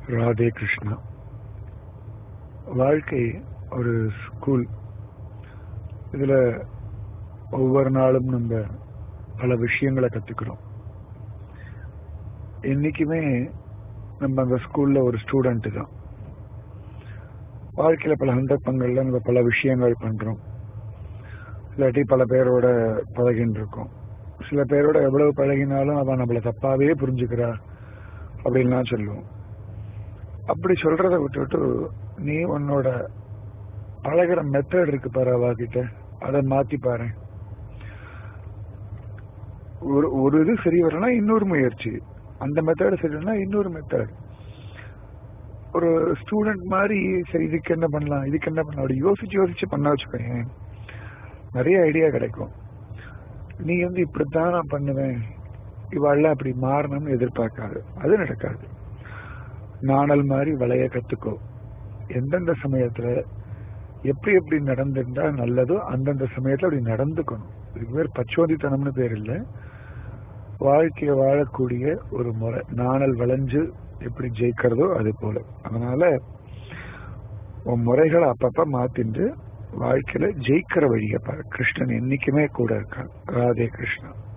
ராதே கிருஷ்ணா வாழ்க்கை ஒரு ஸ்கூல் இதுல ஒவ்வொரு நாளும் நம்ம பல விஷயங்களை கத்துக்கிறோம் என்னைக்குமே நம்ம அந்த ஸ்கூல்ல ஒரு ஸ்டூடெண்ட் தான் வாழ்க்கையில பல சந்தர்ப்பங்கள்ல நம்ம பல விஷயங்கள் பண்றோம் இல்லாட்டி பல பேரோட பழகின்னு இருக்கோம் சில பேரோட எவ்வளவு பழகினாலும் அவன் நம்மள தப்பாவே புரிஞ்சுக்கிறா அப்படின்லாம் சொல்லுவோம் அப்படி சொல்றத விட்டுட்டு நீ உன்னோட பழகிற மெத்தட் இருக்கு பாரு அவகிட்ட அதை மாத்தி பாரு ஒரு ஒரு இது சரி வரலன்னா இன்னொரு முயற்சி அந்த மெத்தட் சரினா இன்னொரு மெத்தட் ஒரு ஸ்டூடெண்ட் மாதிரி சரி இதுக்கு என்ன பண்ணலாம் இதுக்கு என்ன பண்ணலாம் அப்படி யோசிச்சு யோசிச்சு பண்ண வச்சுக்கோங்க நிறைய ஐடியா கிடைக்கும் நீ வந்து இப்படித்தான் நான் பண்ணுவேன் இவாள்லாம் அப்படி மாறணும்னு எதிர்பார்க்காது அது நடக்காது நாணல் மாதிரி வளைய கத்துக்கோ எந்தெந்த சமயத்துல எப்படி எப்படி நடந்திருந்தா நல்லதோ அந்தந்த சமயத்துல அப்படி நடந்துக்கணும் இதுக்கு பேர் பச்சோதித்தனம்னு பேர் இல்ல வாழ்க்கைய வாழக்கூடிய ஒரு முறை நாணல் வளைஞ்சு எப்படி ஜெயிக்கிறதோ அது போல அதனால உன் முறைகளை அப்பப்ப மாத்திட்டு வாழ்க்கையில ஜெயிக்கிற வழியை பாரு கிருஷ்ணன் என்னைக்குமே கூட இருக்கான் ராதே கிருஷ்ணா